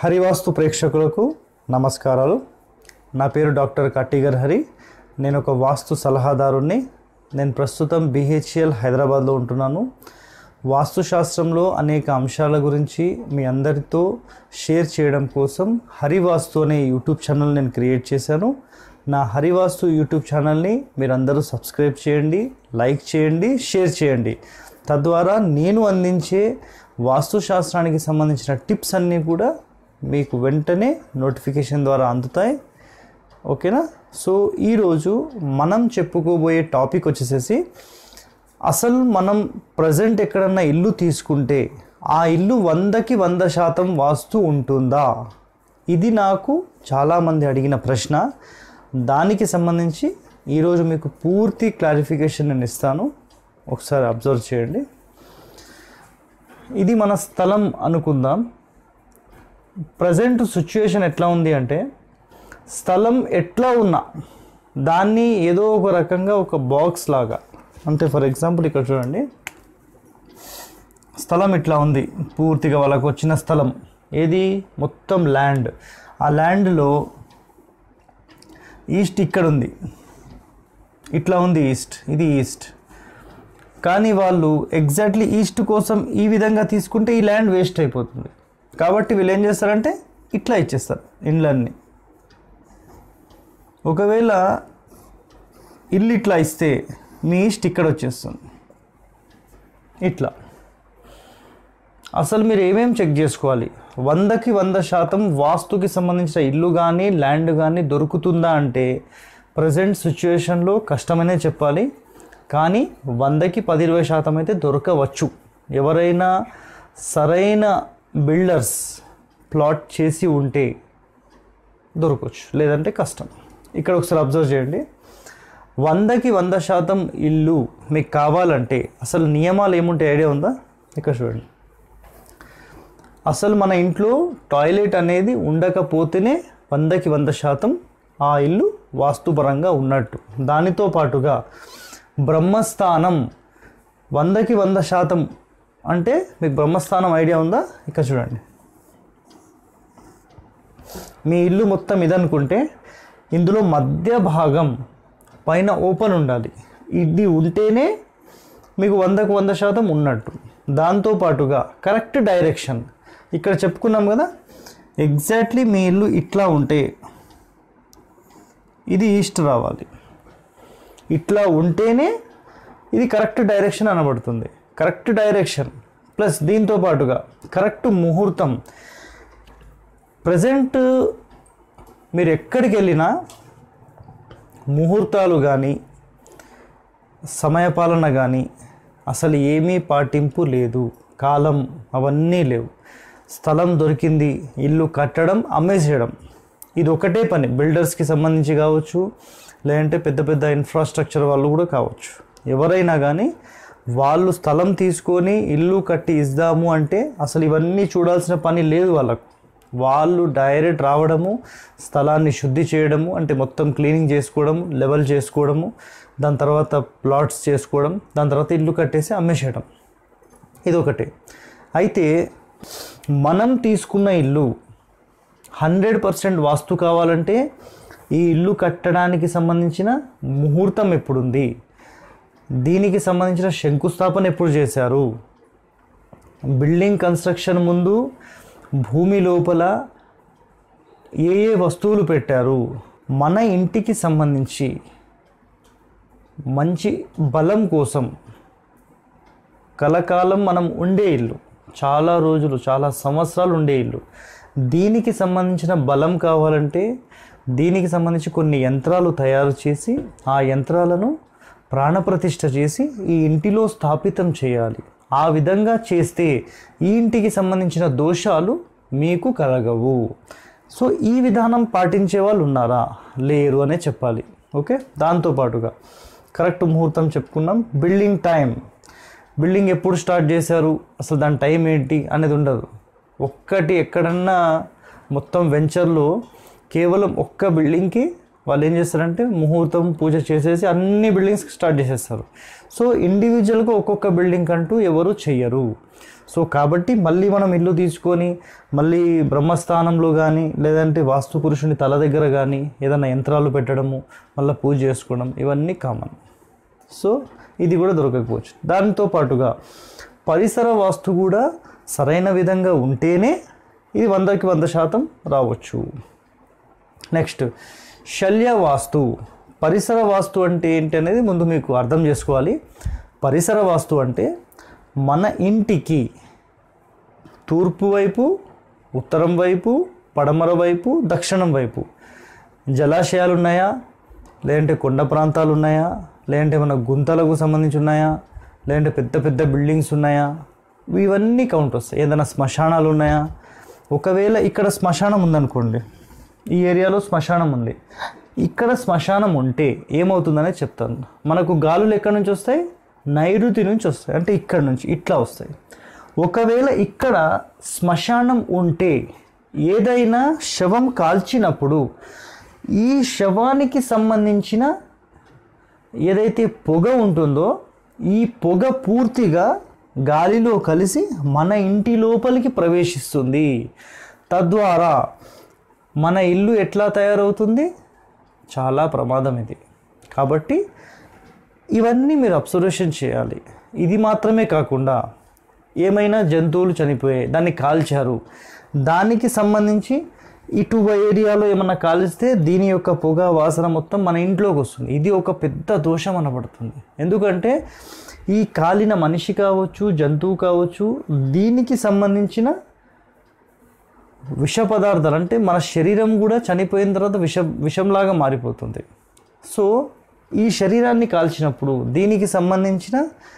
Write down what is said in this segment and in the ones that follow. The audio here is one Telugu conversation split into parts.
హరివాస్తు ప్రేక్షకులకు నమస్కారాలు నా పేరు డాక్టర్ కట్టిగర్ హరి నేను ఒక వాస్తు సలహాదారుణ్ణి నేను ప్రస్తుతం బిహెచ్ఎల్ హైదరాబాద్లో ఉంటున్నాను వాస్తుశాస్త్రంలో అనేక అంశాల గురించి మీ అందరితో షేర్ చేయడం కోసం హరివాస్తు అనే యూట్యూబ్ ఛానల్ నేను క్రియేట్ చేశాను నా హరివాస్తు యూట్యూబ్ ఛానల్ని మీరందరూ సబ్స్క్రైబ్ చేయండి లైక్ చేయండి షేర్ చేయండి తద్వారా నేను అందించే వాస్తుశాస్త్రానికి సంబంధించిన టిప్స్ అన్నీ కూడా మీకు వెంటనే నోటిఫికేషన్ ద్వారా అందుతాయి ఓకేనా సో ఈరోజు మనం చెప్పుకోబోయే టాపిక్ వచ్చేసేసి అసలు మనం ప్రజెంట్ ఎక్కడన్నా ఇల్లు తీసుకుంటే ఆ ఇల్లు వందకి వంద శాతం వాస్తు ఉంటుందా ఇది నాకు చాలామంది అడిగిన ప్రశ్న దానికి సంబంధించి ఈరోజు మీకు పూర్తి క్లారిఫికేషన్ నేను ఇస్తాను ఒకసారి అబ్జర్వ్ చేయండి ఇది మన స్థలం అనుకుందాం ప్రజెంట్ సిచ్యుయేషన్ ఎట్లా ఉంది అంటే స్థలం ఎట్లా ఉన్నా దాన్ని ఏదో ఒక రకంగా ఒక బాక్స్ లాగా అంటే ఫర్ ఎగ్జాంపుల్ ఇక్కడ చూడండి స్థలం ఇట్లా ఉంది పూర్తిగా వాళ్ళకు వచ్చిన స్థలం ఏది మొత్తం ల్యాండ్ ఆ ల్యాండ్లో ఈస్ట్ ఇక్కడ ఉంది ఇట్లా ఉంది ఈస్ట్ ఇది ఈస్ట్ కానీ వాళ్ళు ఎగ్జాక్ట్లీ ఈస్ట్ కోసం ఈ విధంగా తీసుకుంటే ఈ ల్యాండ్ వేస్ట్ అయిపోతుంది కాబట్టి వీళ్ళు ఏం చేస్తారంటే ఇట్లా ఇచ్చేస్తారు ఇండ్లన్నీ ఒకవేళ ఇల్లు ఇట్లా ఇస్తే మీ ఈస్ట్ ఇక్కడ వచ్చేస్తుంది ఇట్లా అసలు మీరు ఏమేమి చెక్ చేసుకోవాలి వందకి వంద శాతం వాస్తుకి సంబంధించిన ఇల్లు కానీ ల్యాండ్ కానీ దొరుకుతుందా అంటే ప్రజెంట్ సిచ్యువేషన్లో కష్టమనే చెప్పాలి కానీ వందకి పది ఇరవై శాతం అయితే దొరకవచ్చు ఎవరైనా సరైన బిల్డర్స్ ప్లాట్ చేసి ఉంటే దొరకవచ్చు లేదంటే కష్టం ఇక్కడ ఒకసారి అబ్జర్వ్ చేయండి వందకి వంద శాతం ఇల్లు మీకు కావాలంటే అసలు నియమాలు ఏముంటాయి ఐడియా ఉందా ఇక్కడ చూడండి అసలు మన ఇంట్లో టాయిలెట్ అనేది ఉండకపోతేనే వందకి వంద శాతం ఆ ఇల్లు వాస్తుపరంగా ఉన్నట్టు దానితో పాటుగా బ్రహ్మస్థానం వందకి వంద శాతం అంటే మీకు బ్రహ్మస్థానం ఐడియా ఉందా ఇక్కడ చూడండి మీ ఇల్లు మొత్తం ఇదనుకుంటే ఇందులో మధ్య భాగం పైన ఓపెన్ ఉండాలి ఇది ఉంటేనే మీకు వందకు వంద శాతం ఉన్నట్టు దాంతోపాటుగా కరెక్ట్ డైరెక్షన్ ఇక్కడ చెప్పుకున్నాం కదా ఎగ్జాక్ట్లీ మీ ఇల్లు ఇట్లా ఉంటే ఇది ఈస్ట్ రావాలి ఇట్లా ఉంటేనే ఇది కరెక్ట్ డైరెక్షన్ అనబడుతుంది కరెక్ట్ డైరెక్షన్ ప్లస్ దీంతో పాటుగా కరెక్ట్ ముహూర్తం ప్రజెంట్ మీరు ఎక్కడికి వెళ్ళినా ముహూర్తాలు కానీ సమయపాలన కానీ అసలు ఏమీ పాటింపు లేదు కాలం అవన్నీ లేవు స్థలం దొరికింది ఇల్లు కట్టడం అమ్మేసేయడం ఇది ఒకటే పని బిల్డర్స్కి సంబంధించి కావచ్చు లేదంటే పెద్ద పెద్ద ఇన్ఫ్రాస్ట్రక్చర్ వాళ్ళు కూడా కావచ్చు ఎవరైనా కానీ వాళ్ళు స్థలం తీసుకొని ఇల్లు కట్టి ఇద్దాము అంటే అసలు ఇవన్నీ చూడాల్సిన పని లేదు వాళ్ళకు వాళ్ళు డైరెక్ట్ రావడము స్థలాన్ని శుద్ధి చేయడము అంటే మొత్తం క్లీనింగ్ చేసుకోవడం లెవెల్ చేసుకోవడము దాని తర్వాత ప్లాట్స్ చేసుకోవడం దాని తర్వాత ఇల్లు కట్టేసి అమ్మేసేయడం ఇది ఒకటి అయితే మనం తీసుకున్న ఇల్లు హండ్రెడ్ పర్సెంట్ వాస్తు కావాలంటే ఈ ఇల్లు కట్టడానికి సంబంధించిన ముహూర్తం ఎప్పుడుంది దీనికి సంబంధించిన శంకుస్థాపన ఎప్పుడు చేశారు బిల్డింగ్ కన్స్ట్రక్షన్ ముందు భూమి లోపల ఏ ఏ వస్తువులు పెట్టారు మన ఇంటికి సంబంధించి మంచి బలం కోసం కలకాలం మనం ఉండే ఇల్లు చాలా రోజులు చాలా సంవత్సరాలు ఉండే ఇల్లు దీనికి సంబంధించిన బలం కావాలంటే దీనికి సంబంధించి కొన్ని యంత్రాలు తయారు చేసి ఆ యంత్రాలను ప్రాణప్రతిష్ఠ చేసి ఈ ఇంటిలో స్థాపితం చేయాలి ఆ విధంగా చేస్తే ఈ ఇంటికి సంబంధించిన దోషాలు మీకు కలగవు సో ఈ విధానం పాటించే వాళ్ళు ఉన్నారా లేరు అనే చెప్పాలి ఓకే దాంతోపాటుగా కరెక్ట్ ముహూర్తం చెప్పుకున్నాం బిల్డింగ్ టైం బిల్డింగ్ ఎప్పుడు స్టార్ట్ చేశారు అసలు దాని టైం ఏంటి అనేది ఉండదు ఒక్కటి ఎక్కడన్నా మొత్తం వెంచర్లో కేవలం ఒక్క బిల్డింగ్కి వాళ్ళు ఏం చేస్తారంటే ముహూర్తం పూజ చేసేసి అన్ని బిల్డింగ్స్ స్టార్ట్ చేసేస్తారు సో ఇండివిజువల్గా ఒక్కొక్క బిల్డింగ్ అంటూ ఎవరు చెయ్యరు సో కాబట్టి మళ్ళీ మనం ఇల్లు తీసుకొని మళ్ళీ బ్రహ్మస్థానంలో కానీ లేదంటే వాస్తు పురుషుని తల దగ్గర కానీ ఏదైనా యంత్రాలు పెట్టడము మళ్ళీ పూజ చేసుకోవడం ఇవన్నీ కామన్ సో ఇది కూడా దొరకకపోవచ్చు దానితో పాటుగా పరిసర వాస్తు కూడా సరైన విధంగా ఉంటేనే ఇది వందకి వంద శాతం రావచ్చు నెక్స్ట్ శల్య వాస్తు పరిసర వాస్తు అంటే ఏంటి అనేది ముందు మీకు అర్థం చేసుకోవాలి పరిసర వాస్తు అంటే మన ఇంటికి తూర్పు వైపు ఉత్తరం వైపు పడమర వైపు దక్షిణం వైపు జలాశయాలు ఉన్నాయా లేదంటే కొండ ప్రాంతాలు ఉన్నాయా లేదంటే మన గుంతలకు సంబంధించి ఉన్నాయా లేదంటే పెద్ద పెద్ద బిల్డింగ్స్ ఉన్నాయా ఇవన్నీ కౌంట్ వస్తాయి ఏదైనా శ్మశానాలు ఉన్నాయా ఒకవేళ ఇక్కడ శ్మశానం ఉందనుకోండి ఈ ఏరియాలో శ్మశానం ఉంది ఇక్కడ శ్మశానం ఉంటే ఏమవుతుందనే చెప్తాను మనకు గాలులు ఎక్కడి నుంచి వస్తాయి నైరుతి నుంచి వస్తాయి అంటే ఇక్కడ నుంచి ఇట్లా వస్తాయి ఒకవేళ ఇక్కడ శ్మశానం ఉంటే ఏదైనా శవం కాల్చినప్పుడు ఈ శవానికి సంబంధించిన ఏదైతే పొగ ఉంటుందో ఈ పొగ పూర్తిగా గాలిలో కలిసి మన ఇంటి లోపలికి ప్రవేశిస్తుంది తద్వారా మన ఇల్లు ఎట్లా తయారవుతుంది చాలా ప్రమాదం ఇది కాబట్టి ఇవన్నీ మీరు అబ్జర్వేషన్ చేయాలి ఇది మాత్రమే కాకుండా ఏమైనా జంతువులు చనిపోయాయి దాన్ని కాల్చారు దానికి సంబంధించి ఇటు ఏరియాలో ఏమన్నా కాల్స్తే దీని యొక్క పొగ వాసన మొత్తం మన ఇంట్లోకి వస్తుంది ఇది ఒక పెద్ద దోషం అనబడుతుంది ఎందుకంటే ఈ కాలిన మనిషి కావచ్చు జంతువు కావచ్చు దీనికి సంబంధించిన విష పదార్థాలు అంటే మన శరీరం కూడా చనిపోయిన తర్వాత విష విషంలాగా మారిపోతుంది సో ఈ శరీరాన్ని కాల్చినప్పుడు దీనికి సంబంధించిన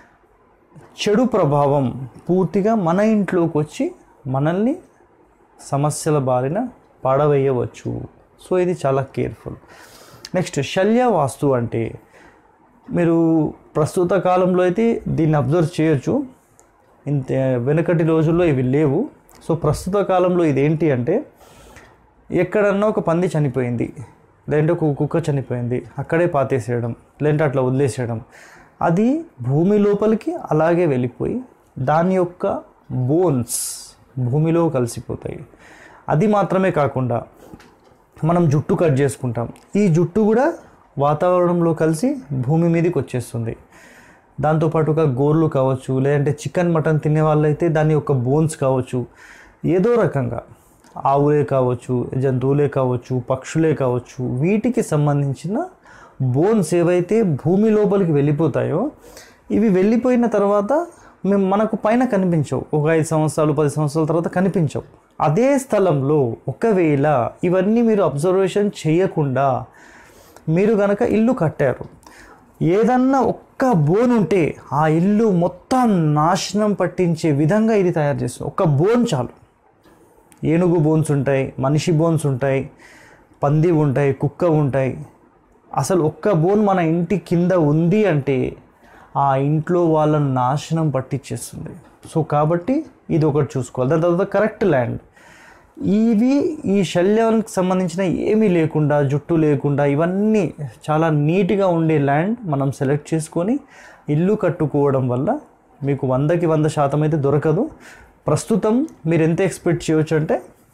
చెడు ప్రభావం పూర్తిగా మన ఇంట్లోకి వచ్చి మనల్ని సమస్యల బారిన పడవేయవచ్చు సో ఇది చాలా కేర్ఫుల్ నెక్స్ట్ శల్య వాస్తు అంటే మీరు ప్రస్తుత కాలంలో అయితే దీన్ని అబ్జర్వ్ చేయొచ్చు ఇంత వెనుకటి రోజుల్లో ఇవి లేవు సో ప్రస్తుత కాలంలో ఇదేంటి అంటే ఎక్కడన్నా ఒక పంది చనిపోయింది లేదంటే ఒక కుక్క చనిపోయింది అక్కడే పాతేసేయడం లేదంటే అట్లా వదిలేసేయడం అది భూమి లోపలికి అలాగే వెళ్ళిపోయి దాని యొక్క బోన్స్ భూమిలో కలిసిపోతాయి అది మాత్రమే కాకుండా మనం జుట్టు కట్ చేసుకుంటాం ఈ జుట్టు కూడా వాతావరణంలో కలిసి భూమి మీదకి వచ్చేస్తుంది దాంతోపాటుగా గోర్లు కావచ్చు లేదంటే చికెన్ మటన్ తినే వాళ్ళైతే దాని యొక్క బోన్స్ కావచ్చు ఏదో రకంగా ఆవులే కావచ్చు జంతువులే కావచ్చు పక్షులే కావచ్చు వీటికి సంబంధించిన బోన్స్ ఏవైతే భూమి లోపలికి వెళ్ళిపోతాయో ఇవి వెళ్ళిపోయిన తర్వాత మేము మనకు పైన కనిపించవు ఒక ఐదు సంవత్సరాలు పది సంవత్సరాల తర్వాత కనిపించవు అదే స్థలంలో ఒకవేళ ఇవన్నీ మీరు అబ్జర్వేషన్ చేయకుండా మీరు గనక ఇల్లు కట్టారు ఏదన్నా ఒక్క బోన్ ఉంటే ఆ ఇల్లు మొత్తం నాశనం పట్టించే విధంగా ఇది తయారు చేస్తుంది ఒక్క బోన్ చాలు ఏనుగు బోన్స్ ఉంటాయి మనిషి బోన్స్ ఉంటాయి పంది ఉంటాయి కుక్క ఉంటాయి అసలు ఒక్క బోన్ మన ఇంటి కింద ఉంది అంటే ఆ ఇంట్లో వాళ్ళని నాశనం పట్టించేస్తుంది సో కాబట్టి ఇది ఒకటి చూసుకోవాలి దాని తర్వాత కరెక్ట్ ల్యాండ్ ఇవి ఈ శల్యానికి సంబంధించిన ఏమీ లేకుండా జుట్టు లేకుండా ఇవన్నీ చాలా నీట్గా ఉండే ల్యాండ్ మనం సెలెక్ట్ చేసుకొని ఇల్లు కట్టుకోవడం వల్ల మీకు వందకి వంద శాతం అయితే దొరకదు ప్రస్తుతం మీరు ఎంత ఎక్స్పెక్ట్ చేయవచ్చు అంటే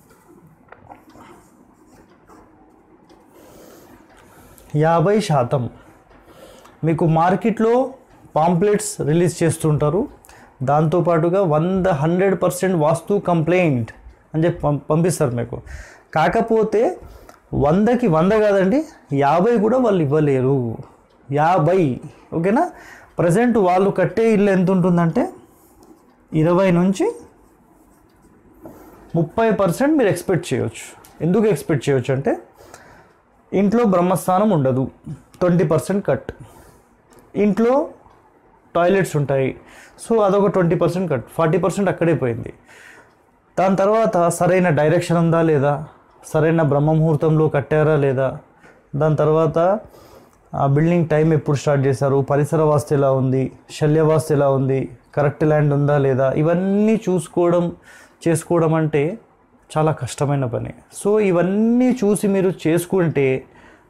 యాభై శాతం మీకు మార్కెట్లో పాంప్లెట్స్ రిలీజ్ చేస్తుంటారు దాంతోపాటుగా వంద హండ్రెడ్ పర్సెంట్ వాస్తు కంప్లైంట్ అని చెప్పి పం- పంపిస్తారు మీకు కాకపోతే వందకి వంద కాదండి యాభై కూడా వాళ్ళు ఇవ్వలేరు యాభై ఓకేనా ప్రజెంట్ వాళ్ళు కట్టే ఇల్లు ఎంత ఉంటుందంటే ఇరవై నుంచి ముప్పై పర్సెంట్ మీరు ఎక్స్పెక్ట్ చేయొచ్చు ఎందుకు ఎక్స్పెక్ట్ చేయొచ్చు అంటే ఇంట్లో బ్రహ్మస్థానం ఉండదు ట్వంటీ పర్సెంట్ కట్ ఇంట్లో టాయిలెట్స్ ఉంటాయి సో అదొక twenty percent cut forty percent అక్కడే పోయింది దాని తర్వాత సరైన డైరెక్షన్ ఉందా లేదా సరైన బ్రహ్మ ముహూర్తంలో కట్టారా లేదా దాని తర్వాత ఆ బిల్డింగ్ టైం ఎప్పుడు స్టార్ట్ చేశారు పరిసర వాస్తు ఎలా ఉంది శల్య వాస్తు ఎలా ఉంది కరెక్ట్ ల్యాండ్ ఉందా లేదా ఇవన్నీ చూసుకోవడం చేసుకోవడం అంటే చాలా కష్టమైన పని సో ఇవన్నీ చూసి మీరు చేసుకుంటే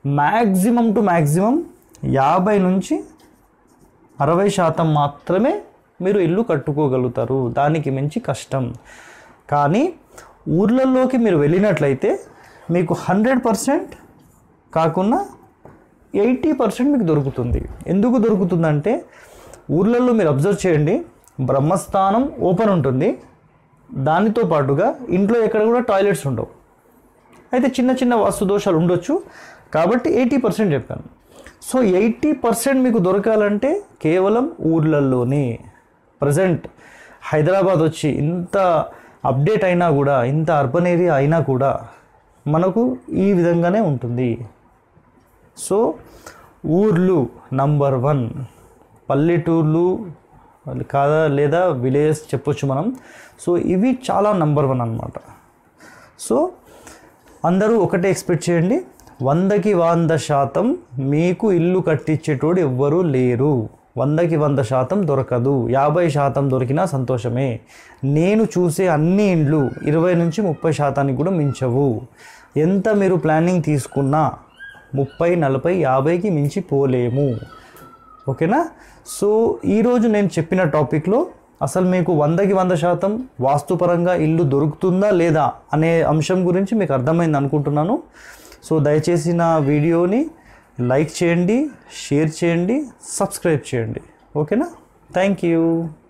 మ్యాక్సిమం టు మ్యాక్సిమం యాభై నుంచి అరవై శాతం మాత్రమే మీరు ఇల్లు కట్టుకోగలుగుతారు దానికి మించి కష్టం కానీ ఊర్లలోకి మీరు వెళ్ళినట్లయితే మీకు హండ్రెడ్ పర్సెంట్ కాకుండా ఎయిటీ పర్సెంట్ మీకు దొరుకుతుంది ఎందుకు దొరుకుతుందంటే ఊర్లలో మీరు అబ్జర్వ్ చేయండి బ్రహ్మస్థానం ఓపెన్ ఉంటుంది దానితో పాటుగా ఇంట్లో ఎక్కడ కూడా టాయిలెట్స్ ఉండవు అయితే చిన్న చిన్న వాస్తు దోషాలు ఉండొచ్చు కాబట్టి ఎయిటీ పర్సెంట్ చెప్పాను సో ఎయిటీ పర్సెంట్ మీకు దొరకాలంటే కేవలం ఊర్లలోనే ప్రజెంట్ హైదరాబాద్ వచ్చి ఇంత అప్డేట్ అయినా కూడా ఇంత అర్బన్ ఏరియా అయినా కూడా మనకు ఈ విధంగానే ఉంటుంది సో ఊర్లు నంబర్ వన్ పల్లెటూర్లు కాదా లేదా విలేజెస్ చెప్పొచ్చు మనం సో ఇవి చాలా నంబర్ వన్ అనమాట సో అందరూ ఒకటే ఎక్స్పెక్ట్ చేయండి వందకి వంద శాతం మీకు ఇల్లు కట్టించేటోడు ఎవ్వరూ లేరు వందకి వంద శాతం దొరకదు యాభై శాతం దొరికినా సంతోషమే నేను చూసే అన్ని ఇండ్లు ఇరవై నుంచి ముప్పై శాతానికి కూడా మించవు ఎంత మీరు ప్లానింగ్ తీసుకున్నా ముప్పై నలభై యాభైకి మించి పోలేము ఓకేనా సో ఈరోజు నేను చెప్పిన టాపిక్లో అసలు మీకు వందకి వంద శాతం వాస్తుపరంగా ఇల్లు దొరుకుతుందా లేదా అనే అంశం గురించి మీకు అర్థమైంది అనుకుంటున్నాను సో దయచేసి నా వీడియోని లైక్ చేయండి షేర్ చేయండి సబ్స్క్రైబ్ చేయండి ఓకేనా థ్యాంక్ యూ